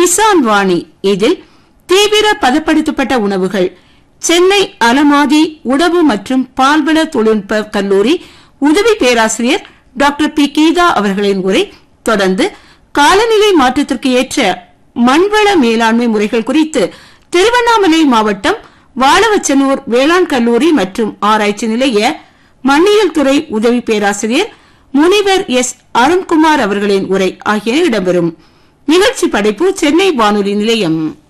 கிசான் வாணி இதில் தீவிர பதப்படுத்தப்பட்ட உணவுகள் சென்னை அலமாதி உணவு மற்றும் பால்வள தொழில்நுட்ப கல்லூரி உதவி பேராசிரியர் டாக்டர் பி கீதா அவர்களின் உரை தொடர்ந்து காலநிலை மாற்றத்திற்கு ஏற்ற மண்வள மேலாண்மை முறைகள் குறித்து திருவண்ணாமலை மாவட்டம் வாழவச்சனூர் வேளாண் கல்லூரி மற்றும் ஆராய்ச்சி நிலைய மண்ணியல் துறை உதவி பேராசிரியர் முனிவர் எஸ் அருண்குமார் அவர்களின் உரை ஆகியன இடம்பெறும் நிகழ்ச்சி படைப்பு சென்னை வானொலி நிலையம்